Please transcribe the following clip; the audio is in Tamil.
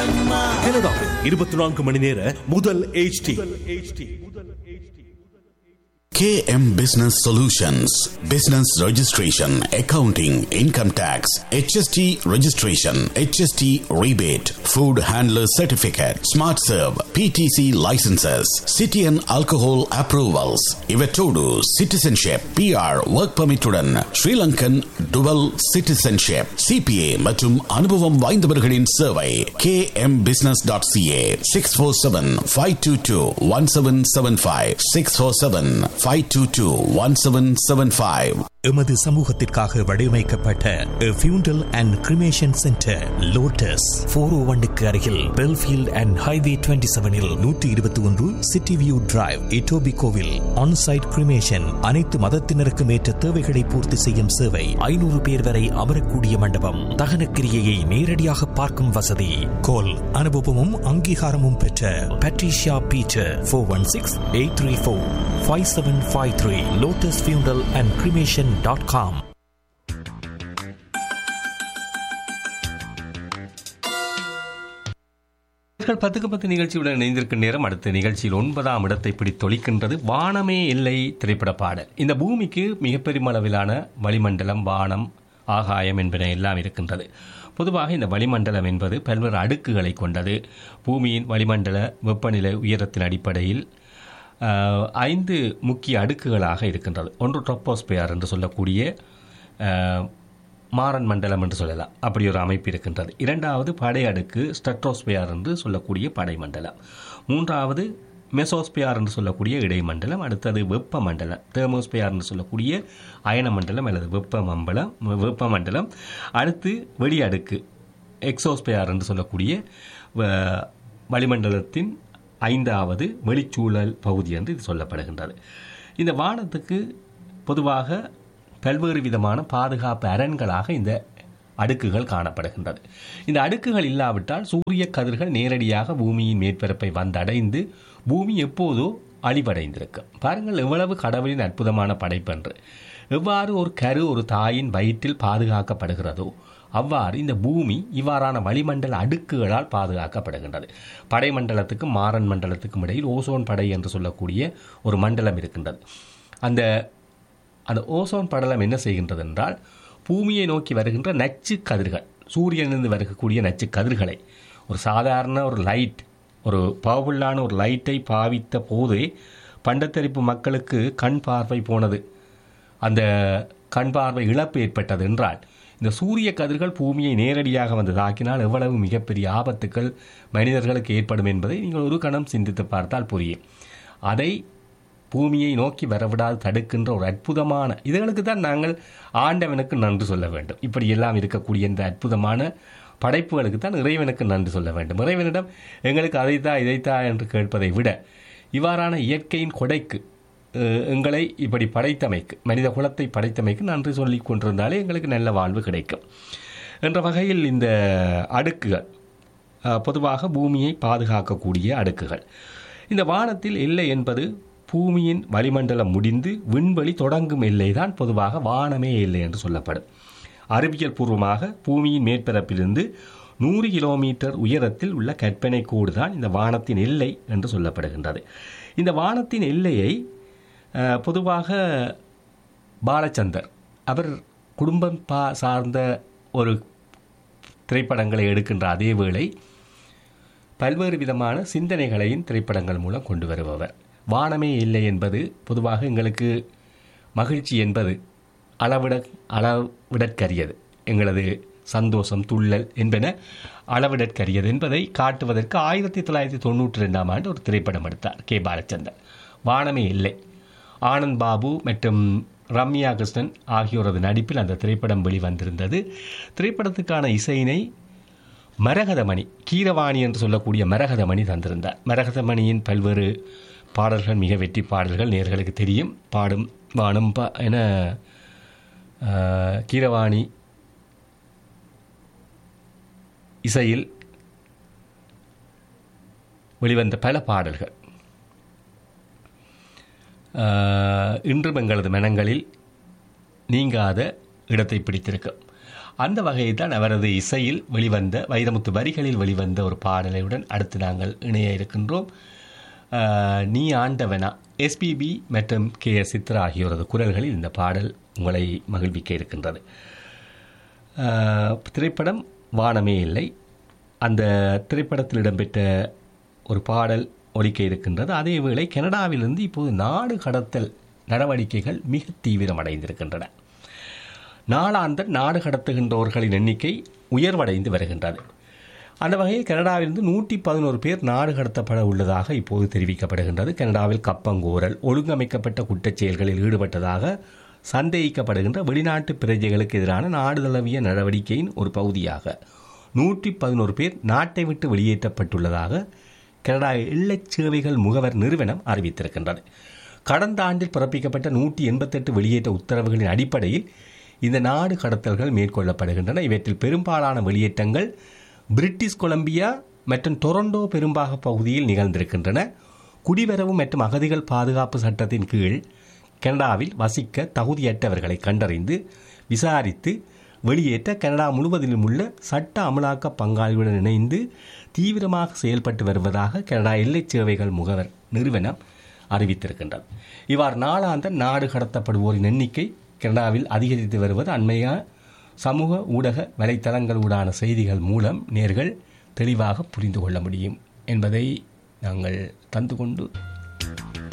கனடாவில் இருபத்தி நான்கு மணி நேர முதல் HD KM Business Solutions Business Registration, Accounting, Income Tax, HST Registration, HST Rebate, Food Handler Certificate, Smart Serve, PTC Licenses, City and Alcohol Approvals, Ivetodu, Citizenship, PR, Work Permituடன் Sri Lankan Dual Citizenship, CPA மற்றும் அனுபவம் வாய்ந்தவர்களின் சேவை kmbusiness.ca 647-522-1775 647-522-1775 எமது சமூகத்திற்காக வடிவமைக்கப்பட்ட funeral and cremation centre Lotus four O ஒன்னுக்கு அருகில் பெல்ஃபீல்ட் அண்ட் ஹைவே டுவெண்ட்டி செவனில் நூற்றி இருபத்தி ஒன்று சிட்டி வியூ டிரைவ் இட்டோபி கோவில் ஆன்சைட் கிரிமேஷன் அனைத்து மதத்தினருக்கும் ஏற்ற தேவைகளை பூர்த்தி செய்யும் சேவை ஐநூறு பேர் வரை அமரக்கூடிய மண்டபம் தகன கிரியையை நேரடியாக பார்க்கும் வசதி கோல் அனுபவமும் அங்கீகாரமும் பெற்ற Patricia Peter four one six eight three four five seven five three Lotus funeral and cremation dot com நேயர்கள் பத்துக்கு பத்து நிகழ்ச்சியுடன் இணைந்திருக்கும் நேரம் அடுத்த நிகழ்ச்சியில் ஒன்பதாம் இடத்தை பிடித்தொழிக்கின்றது வானமே இல்லை திரைப்பட பாடல் இந்த பூமிக்கு மிகப்பெரும் அளவிலான வளிமண்டலம் வானம் ஆகாயம் என்பன எல்லாம் இருக்கின்றது பொதுவாக இந்த வளிமண்டலம் என்பது பல்வேறு அடுக்குகளை கொண்டது பூமியின் வளிமண்டல வெப்பநிலை உயரத்தின் அடிப்படையில் ஆஹ், ஐந்து முக்கிய அடுக்குகளாக இருக்கின்றது ஒன்று ட்ரோப்போஸ்பியர் என்று சொல்லக்கூடிய ஆஹ், மாறன் மண்டலம் என்று சொல்லலாம் அப்படி ஒரு அமைப்பு இருக்கின்றது இரண்டாவது படை அடுக்கு ஸ்டட்ரோஸ்பியர் என்று சொல்லக்கூடிய படை மண்டலம் மூன்றாவது மெசோஸ்பியார் என்று சொல்லக்கூடிய இடைமண்டலம் அடுத்தது வெப்ப மண்டலம் தேர்மோஸ்பியார் என்று சொல்லக்கூடிய அயன மண்டலம் அல்லது வெப்ப மண்டலம் வெப்ப மண்டலம் அடுத்து வெளி அடுக்கு எக்ஸோஸ்பியார் என்று சொல்லக்கூடிய வ- வளிமண்டலத்தின் ஐந்தாவது வெளிச்சூழல் பகுதி என்று இது சொல்லப்படுகின்றது இந்த வானத்துக்கு பொதுவாக பல்வேறு விதமான பாதுகாப்பு அரண்களாக இந்த அடுக்குகள் காணப்படுகின்றது இந்த அடுக்குகள் இல்லாவிட்டால் சூரிய கதிர்கள் நேரடியாக பூமியின் மேற்பரப்பை வந்தடைந்து பூமி எப்போதோ அழிவடைந்திருக்கும் பாருங்கள் எவ்வளவு கடவுளின் அற்புதமான படைப்பென்று எவ்வாறு ஒரு கரு ஒரு தாயின் வயிற்றில் பாதுகாக்கப்படுகிறதோ அவ்வாறு இந்த பூமி இவ்வாறான வளிமண்டல அடுக்குகளால் பாதுகாக்கப்படுகின்றது படைமண்டலத்துக்கும் மாறன் மண்டலத்துக்கும் இடையில் ஓசோன் படை என்று சொல்லக்கூடிய ஒரு மண்டலம் இருக்கின்றது அந்த அந்த ஓசோன் படலம் என்ன செய்கின்றது என்றால் பூமியை நோக்கி வருகின்ற நச்சு கதிர்கள் சூரியனிலிருந்து வருகக்கூடிய நச்சு கதிர்களை ஒரு சாதாரண ஒரு லைட் ஒரு பவர்ஃபுல்லான ஒரு லைட்டை பாவித்த போதே பண்டத்தரிப்பு மக்களுக்கு கண் பார்வை போனது அந்த கண் பார்வை இழப்பு ஏற்பட்டது என்றால் இந்த சூரிய கதிர்கள் பூமியை நேரடியாக வந்து தாக்கினால் எவ்வளவு மிகப்பெரிய ஆபத்துக்கள் மனிதர்களுக்கு ஏற்படும் என்பதை நீங்கள் ஒரு கணம் சிந்தித்து பார்த்தால் புரியும் அதை பூமியை நோக்கி வரவிடாது தடுக்கின்ற ஒரு அற்புதமான இதுகளுக்கு தான் நாங்கள் ஆண்டவனுக்கு நன்றி சொல்ல வேண்டும் இப்படி எல்லாம் இருக்கக்கூடிய இந்த அற்புதமான படைப்புகளுக்கு தான் இறைவனுக்கு நன்றி சொல்ல வேண்டும் இறைவனிடம் எங்களுக்கு அதைத்தா இதைத்தா என்று கேட்பதை விட இவ்வாறான இயற்கையின் கொடைக்கு அஹ், எங்களை இப்படி படைத்தமைக்கு மனித குலத்தை படைத்தமைக்கு நன்றி சொல்லிக் கொண்டிருந்தாலே எங்களுக்கு நல்ல வாழ்வு கிடைக்கும் என்ற வகையில் இந்த அடுக்குகள் அஹ், பொதுவாக பூமியை பாதுகாக்கக்கூடிய அடுக்குகள் இந்த வானத்தில் எல்லை என்பது பூமியின் வளிமண்டலம் முடிந்து விண்வெளி தொடங்கும் எல்லைதான் பொதுவாக வானமே எல்லை என்று சொல்லப்படும் அறிவியல் பூர்வமாக பூமியின் மேற்பரப்பிலிருந்து நூறு கிலோமீட்டர் உயரத்தில் உள்ள கற்பனை கோடு தான் இந்த வானத்தின் எல்லை என்று சொல்லப்படுகின்றது இந்த வானத்தின் எல்லையை அஹ், பொதுவாக பாலச்சந்தர் அவர் குடும்பம் பா சார்ந்த ஒரு திரைப்படங்களை எடுக்கின்ற அதே வேளை பல்வேறு விதமான சிந்தனைகளையும் திரைப்படங்கள் மூலம் கொண்டு வருபவர் வானமே இல்லை என்பது பொதுவாக எங்களுக்கு மகிழ்ச்சி என்பது அளவிட அளவிடற்கரியது எங்களது சந்தோஷம் துள்ளல் என்பன அளவிடற்கரியது என்பதை காட்டுவதற்கு ஆயிரத்தி தொள்ளாயிரத்தி தொண்ணூற்றி ரெண்டாம் ஆண்டு ஒரு திரைப்படம் எடுத்தார் கே பாலச்சந்தர் வானமே இல்லை ஆனந்த் பாபு மற்றும் ரம்யா கிருஷ்ணன் ஆகியோரது நடிப்பில் அந்த திரைப்படம் வெளிவந்திருந்தது திரைப்படத்துக்கான இசையினை மரகதமணி கீரவாணி என்று சொல்லக்கூடிய மரகதமணி தந்திருந்தார் மரகதமணியின் பல்வேறு பாடல்கள் மிக வெற்றி பாடல்கள் நேர்களுக்கு தெரியும் பாடும் வானம் பா என ஆஹ், கீரவாணி இசையில் வெளிவந்த பல பாடல்கள் ஆஹ், இன்றும் எங்களது மனங்களில் நீங்காத இடத்தை பிடித்திருக்கும் அந்த வகையில் தான் அவரது இசையில் வெளிவந்த வைரமுத்து வரிகளில் வெளிவந்த ஒரு பாடலையுடன் அடுத்து நாங்கள் இணைய இருக்கின்றோம் ஆஹ், நீ ஆண்டவனா எஸ்பிபி மற்றும் கே எஸ் சித்ரா ஆகியோரது குரல்களில் இந்த பாடல் உங்களை மகிழ்விக்க இருக்கின்றது ஆஹ், திரைப்படம் வானமே இல்லை அந்த திரைப்படத்தில் இடம்பெற்ற ஒரு பாடல் ஒலிக்க இருக்கின்றது அதே வேளை கனடாவிலிருந்து இப்போது நாடு கடத்தல் நடவடிக்கைகள் மிக தீவிரமடைந்திருக்கின்றன நாளாந்த நாடு கடத்துகின்றவர்களின் எண்ணிக்கை உயர்வடைந்து வருகின்றது அந்த வகையில் கனடாவிலிருந்து நூற்றி பதினோரு பேர் நாடு கடத்தப்பட உள்ளதாக இப்போது தெரிவிக்கப்படுகின்றது கனடாவில் கப்பங்கோரல் ஒழுங்கமைக்கப்பட்ட குற்றச் செயல்களில் ஈடுபட்டதாக சந்தேகிக்கப்படுகின்ற வெளிநாட்டு பிரஜைகளுக்கு எதிரான நாடு தழுவிய நடவடிக்கையின் ஒரு பகுதியாக நூற்றி பதினோரு பேர் நாட்டை விட்டு வெளியேற்றப்பட்டுள்ளதாக கனடா எல்லைச் சேவைகள் முகவர் நிறுவனம் அறிவித்திருக்கின்றது கடந்த ஆண்டில் பிறப்பிக்கப்பட்ட நூற்றி எண்பத்தெட்டு வெளியேற்ற உத்தரவுகளின் அடிப்படையில் இந்த நாடு கடத்தல்கள் மேற்கொள்ளப்படுகின்றன இவற்றில் பெரும்பாலான வெளியேற்றங்கள் பிரிட்டிஷ் கொலம்பியா மற்றும் டொரண்டோ பெரும்பாக பகுதியில் நிகழ்ந்திருக்கின்றன குடிவரவு மற்றும் அகதிகள் பாதுகாப்பு சட்டத்தின் கீழ் கனடாவில் வசிக்க தகுதியற்றவர்களை கண்டறிந்து விசாரித்து வெளியேற்ற கனடா முழுவதிலும் உள்ள சட்ட அமலாக்க பங்காளியுடன் இணைந்து தீவிரமாக செயல்பட்டு வருவதாக கனடா எல்லைச் சேவைகள் முகவர் நிறுவனம் அறிவித்திருக்கின்றது இவ்வாறு நாளாந்த நாடு கடத்தப்படுவோரின் எண்ணிக்கை கனடாவில் அதிகரித்து வருவது அண்மைய சமூக ஊடக வலைத்தளங்களூடான செய்திகள் மூலம் நேர்கள் தெளிவாக புரிந்து கொள்ள முடியும் என்பதை நாங்கள் தந்து கொண்டு